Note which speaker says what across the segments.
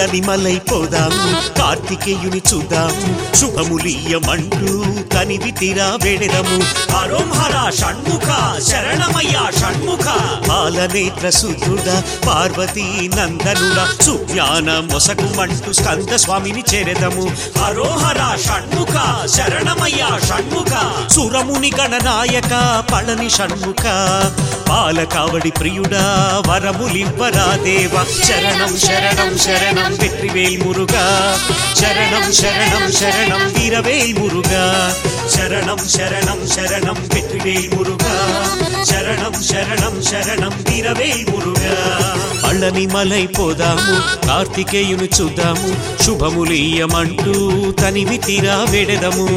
Speaker 1: పళ్ళని మలైపోదాము కార్తికేయుని చూద్దాము శుభములీయమంటూ తనివి తీరా వెడెదము హరోం హర షణ్ముఖ శరణమయ్య షణ్ముఖ పాలనేత్ర సుధుడ పార్వతీ నందనుడ సుజ్ఞాన మొసగుమంటూ స్కంద స్వామిని చేరెదము హరోహర షణ్ముఖ శరణమయ్య షణ్ముఖ సురముని గణనాయక పళని షణ్ముఖ పాలకావడి ప్రియుడా వరములివ్వరా దేవ శరణం శరణం శరణం వెట్రివేల్ మురుగా శరణం శరణం శరణం వీరవేల్ మురుగా శరణం శరణం శరణం వెట్రివేల్ మురుగా శరణం శరణం శరణం వీరవేల్ మురుగా పళ్ళని మలైపోదాము కార్తికేయుని చూద్దాము శుభములీయమంటూ తనివి తీరా వెడెదము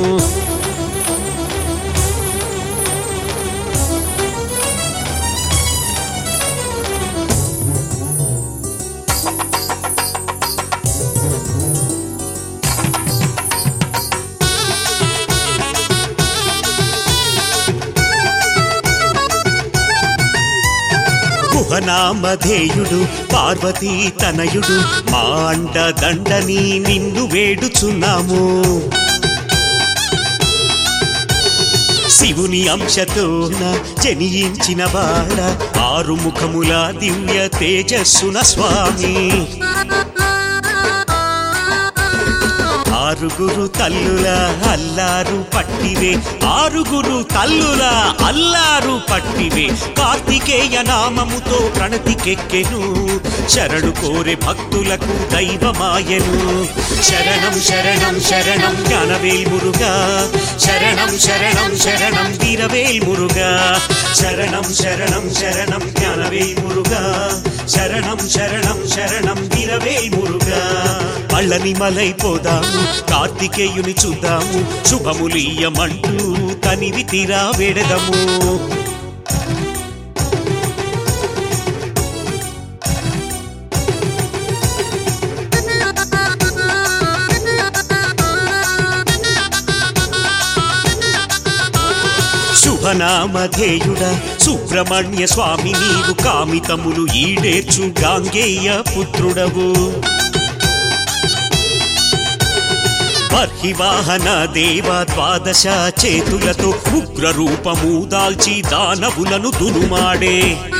Speaker 1: గుహనామధేయుడు పార్వతీ తనయుడు మా అండ దండని నిన్ను వేడుచున్నాము శివుని అంశతోన జనియించిన వాడ ఆరు ముఖముల దివ్య తేజస్సున స్వామి ఆరుగురు తల్లుల అల్లారు పట్టివే ఆరుగురు తల్లుల అల్లారు పట్టివే కార్తికేయ నామముతో ప్రణతికెక్కెను శరణు కోరే భక్తులకు దైవమాయను శరణం శరణం శరణం జ్ఞానవేల్ మురుగా శరణం శరణం శరణం వీరవేల్ మురుగా శరణం శరణం శరణం జ్ఞానవేల్ మురుగా శరణం శరణం శరణం వీరవేల్ మురుగా పళ్ళని మలైపోదాము కార్తికేయుని చూద్దాము శుభములీయమంటూ తనివి తీరా వెడదము శుభనామధేయుడ సుబ్రహ్మణ్య స్వామి నీవు కామితములు ఈడేర్చు గాంగేయ పుత్రుడవు బర్హివాహన దేవ ద్వాదశ చేతులతో ఉగ్ర రూపము దాల్చి దానవులను దునుమాడే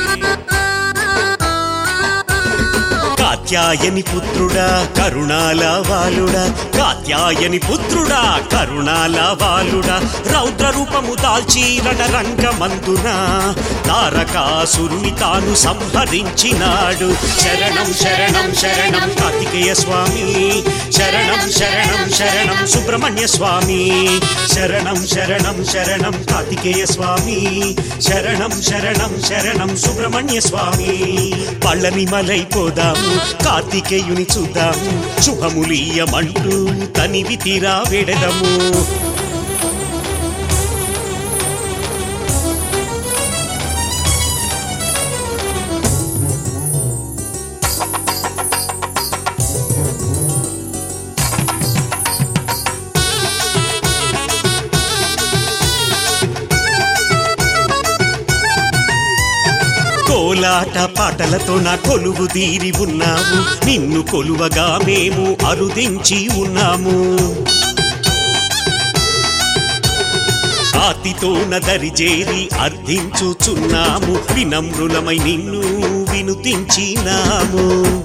Speaker 1: కాత్యాయని పుత్రుడా కరుణాల వాలుడా కాత్యాయని పుత్రుడా కరుణాల వాలుడా రౌద్ర రూపము దాల్చి రణరంగమందున తారకాసురుని తాను సంహరించినాడు శరణం శరణం శరణం కార్తికేయ స్వామి శరణం శరణం శరణం సుబ్రహ్మణ్య స్వామి శరణం శరణం శరణం కార్తికేయ స్వామి శరణం శరణం శరణం సుబ్రహ్మణ్య స్వామి పళ్ళని మలైపోదాము కార్తికేయుని చూద్దాము శుభములీయమంటూ తనివి తీరా వెడదము కోలాట పాటలతో నా కొలువు తీరి ఉన్నాము నిన్ను కొలువగా మేము అరుదించి ఉన్నాము ఆతితో నదరిజేరి అర్థించుచున్నాము వినమ్రులమై నిన్ను వినుతించినాము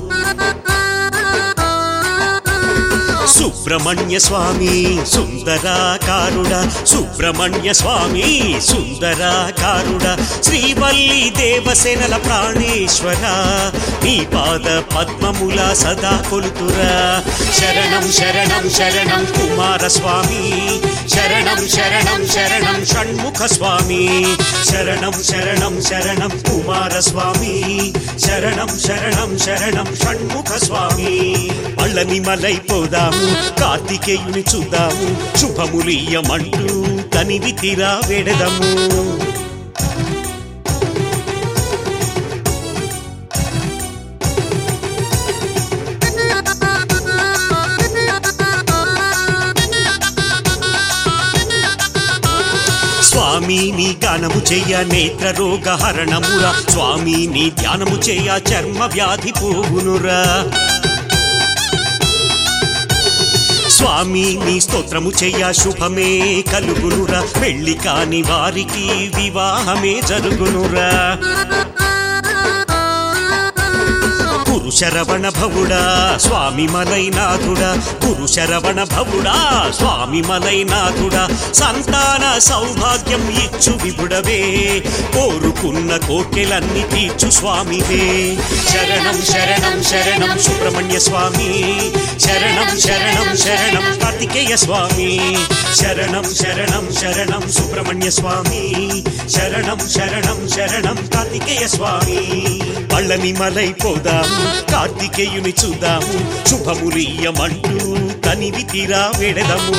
Speaker 1: సుబ్రహ్మణ్య స్వామి సుందరాకారుడ సుబ్రహ్మణ్య స్వామి సుందరాకారుడ శ్రీవల్లి దేవసేనల ప్రాణేశ్వర నీ పాద పద్మముల సదా కొలుతురా శరణం శరణం శరణం కుమార స్వామి శరణం శరణం శరణం షణ్ముఖ స్వామి శరణం శరణం శరణం కుమార స్వామి శరణం శరణం శరణం షణ్ముఖ స్వామి పళ్ళని మలైపోదాము కార్తికేయుని చూద్దాము శుభములీయమంటూ తనివి తీరా వెడదము స్వామి నీ గానము చెయ్య నేత్ర రోగ హరణమురా స్వామి నీ ధ్యానము చెయ్య చర్మ వ్యాధి పోగునురా స్వామి నీ స్తోత్రము చెయ్య శుభమే కలుగునురా పెళ్లి కాని వారికి వివాహమే జరుగునురా గురు శరవణ భవుడా స్వామి మలైనాథుడా గురు శరవణ భవుడా స్వామి మలైనాథుడా సంతాన సౌభాగ్యం ఇచ్చు విభుడవే కోరుకున్న కోర్కెలన్నీ తీర్చు స్వామివే శరణం శరణం శరణం సుబ్రహ్మణ్య స్వామి శరణం శరణం శరణం కార్తికేయ స్వామి శరణం శరణం శరణం సుబ్రహ్మణ్య స్వామి శరణం శరణం శరణం కార్తికేయ స్వామి పళ్ళని మలై పోదాము కార్తికేయుని చూద్దాము శుభములియమంటూ తనివి తీరా వెడదము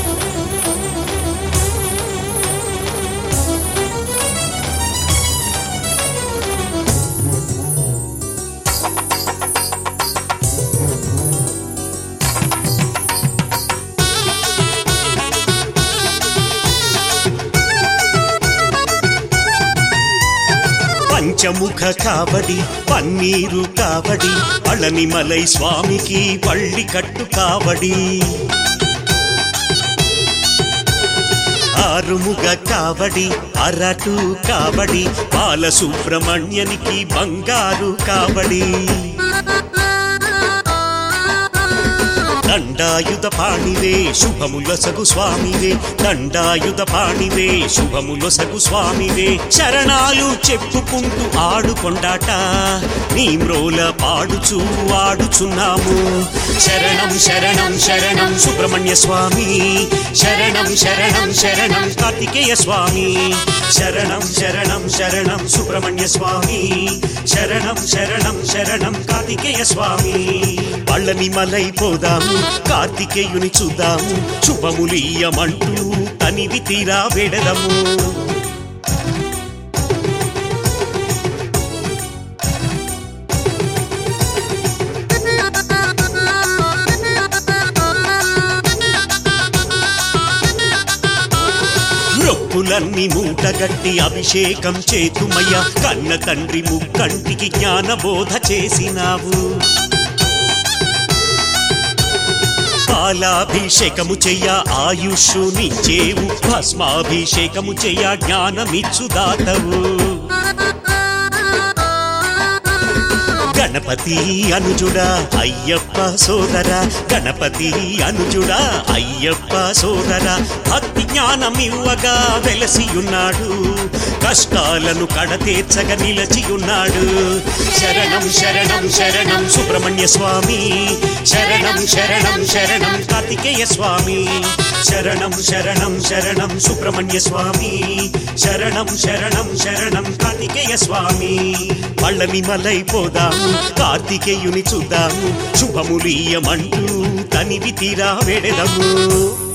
Speaker 1: పంచముఖ కావడి పన్నీరు కావడి పళని మలై స్వామికి పళ్ళి కట్టు కావడి ఆరుముగ కావడి అరటు కావడి బాలసుబ్రహ్మణ్యనికి బంగారు కావడి దండాయుధ పాణివే శుభములసగు స్వామివే దండాయుధ పాణివే శుభములసగు స్వామివే శరణాలు చెప్పుకుంటూ ఆడుకొండాట నీ మ్రోల పాడుచూ ఆడుచున్నాము శరణం శరణం శరణం సుబ్రహ్మణ్య స్వామి శరణం శరణం శరణం కార్తికేయ స్వామి శరణం శరణం శరణం సుబ్రహ్మణ్య స్వామి శరణం శరణం శరణం కార్తికేయ స్వామి పళ్ళని మలై పోదాము కార్తికేయుని చూద్దాము శుభములియమంటూ తనివి తీరా వెడదము రొప్పులన్నీ మూటగట్టి అభిషేకం చేతుమయ్య కన్న తండ్రి ముక్కంటికి జ్ఞానబోధ చేసినావు పాలాభిషేకము చెయ్య ఆయుష్షు నిచ్చేవు భస్మాభిషేకము చెయ్య జ్ఞానమిచ్చు దాతవు గణపతి అనుజుడా అయ్యప్ప సోదర గణపతి అనుజుడా అయ్యప్ప సోదర భక్తి జ్ఞానం ఇవ్వగా వెలసియున్నాడు కష్టాలను కడతీర్చగా నిలచియున్నాడు శరణం శరణం శరణం సుబ్రహ్మణ్య స్వామి శరణం శరణం శరణం కార్తికేయ స్వామి శరణం శరణం శరణం సుబ్రహ్మణ్య స్వామి శరణం శరణం శరణం కార్తికేయ స్వామి పళ్ళని మలై పోదాము కార్తికేయుని చూద్దాము శుభములీయమంటూ తనివి తీరా వెడదము